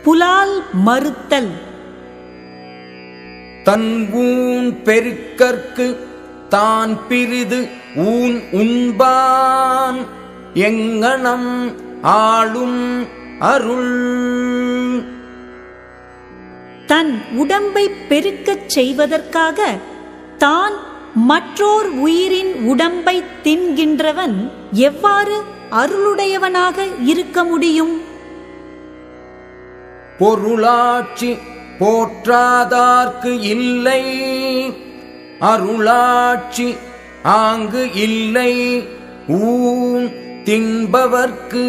புலால் மறுத்தல் தன் ஊன் பெருக்கற்கு தான் பிரிது ஊன் உண்பான் எங்கனம் ஆளும் அருள் தன் உடம்பை பெருக்கச் செய்வதற்காக தான் மற்றோர் உயிரின் உடம்பை தின்கின்றவன் எவ்வாறு அருளுடையவனாக இருக்க முடியும் பொருளாட்சி போற்றாதார்க்கு இல்லை அருளாட்சி ஆங்கு இல்லை ஊன் தின்பவர்க்கு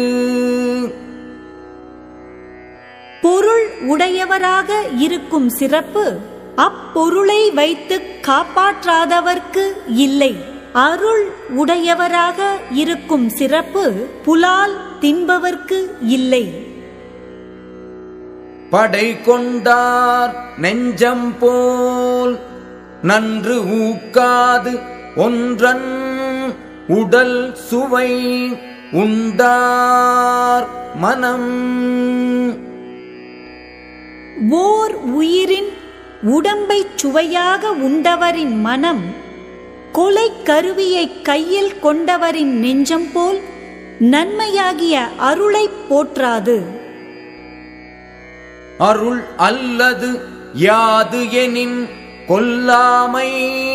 பொருள் உடையவராக இருக்கும் சிறப்பு அப்பொருளை வைத்து காப்பாற்றாதவர்க்கு இல்லை அருள் உடையவராக இருக்கும் சிறப்பு புலால் தின்பவர்க்கு இல்லை படை கொண்டார் நெஞ்சம் போல் நன்று ஊக்காது ஒன்றன் உடல் சுவை உண்டார் மனம் ஓர் உயிரின் உடம்பை சுவையாக உண்டவரின் மனம் கொலை கருவியை கையில் கொண்டவரின் நெஞ்சம் போல் நன்மையாகிய அருளைப் போற்றாது அருள் அல்லது யாது எனின் கொல்லாமை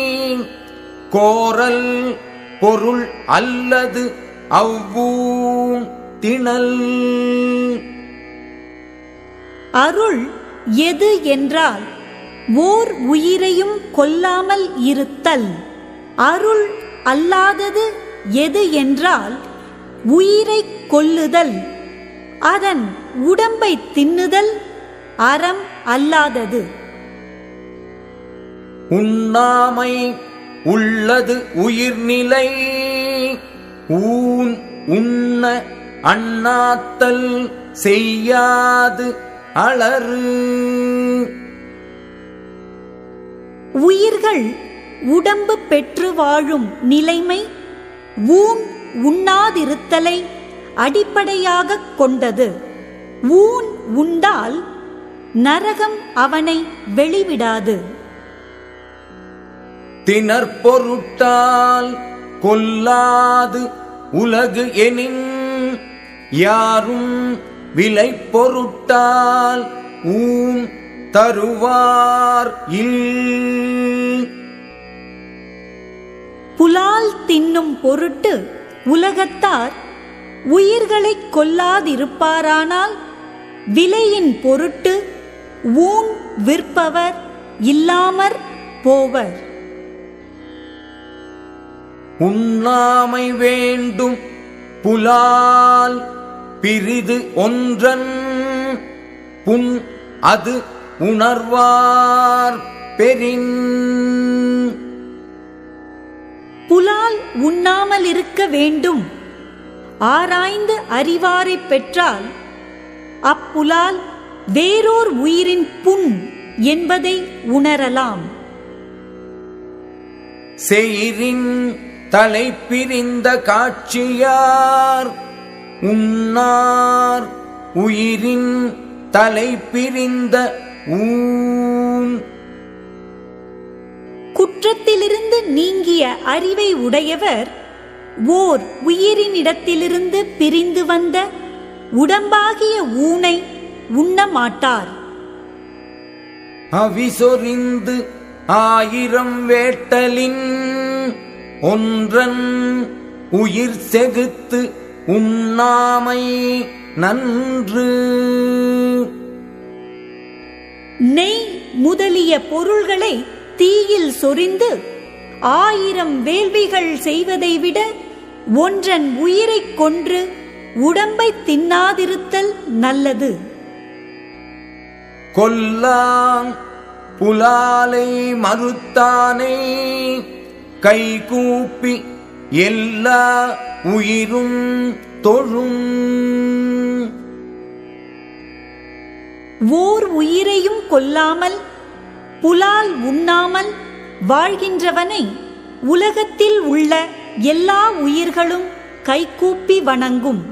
கோரல் பொருள் அல்லது அவ்வூன் திணல் அருள் எது என்றால் ஓர் உயிரையும் கொல்லாமல் இருத்தல் அருள் அல்லாதது எது என்றால் உயிரை கொல்லுதல் அதன் உடம்பை தின்னுதல் அறம் அல்லாதது உண்ணாமை உள்ளது உயிர்நிலை ஊன் உண்ண அண்ணாத்தல் செய்யாது அளறு உயிர்கள் உடம்பு பெற்று வாழும் நிலைமை ஊன் உண்ணாதிருத்தலை அடிப்படையாகக் கொண்டது ஊன் உண்டால் நரகம் அவனை வெளிவிடாது திணற் பொருட்டால் கொல்லாது உலகு எனின் யாரும் விலை பொருட்டால் ஊன் தருவார் இல் புலால் தின்னும் பொருட்டு உலகத்தார் உயிர்களைக் கொல்லாதிருப்பாரானால் விலையின் பொருட்டு ஊன் விற்பவர் இல்லாமற் போவர் உண்ணாமை வேண்டும் புலால் பிரிது ஒன்றன் புன் அது உணர்வார் பெரின் புலால் உண்ணாமல் இருக்க வேண்டும் ஆராய்ந்து அறிவாரைப் பெற்றால் அப்புலால் வேறோர் உயிரின் புண் என்பதை உணரலாம் செயிரின் தலை பிரிந்த காட்சியார் உண்ணார் உயிரின் தலை பிரிந்த ஊன் குற்றத்திலிருந்து நீங்கிய அறிவை உடையவர் ஓர் உயிரினிடத்திலிருந்து பிரிந்து வந்த உடம்பாகிய ஊனை உண்ண மாட்டார் அவிசொரிந்து ஆயிரம் வேட்டலின் ஒன்றன் உயிர் செகுத்து உண்ணாமை நன்று நெய் முதலிய பொருள்களை தீயில் சொரிந்து ஆயிரம் வேள்விகள் செய்வதை விட ஒன்றன் உயிரைக் கொன்று உடம்பை தின்னாதிருத்தல் நல்லது கொல்லாம் புலாலை மறுத்தானே கைகூப்பி எல்லா உயிரும் தொழும் ஓர் உயிரையும் கொல்லாமல் புலால் உண்ணாமல் வாழ்கின்றவனை உலகத்தில் உள்ள எல்லா உயிர்களும் கைகூப்பி வணங்கும்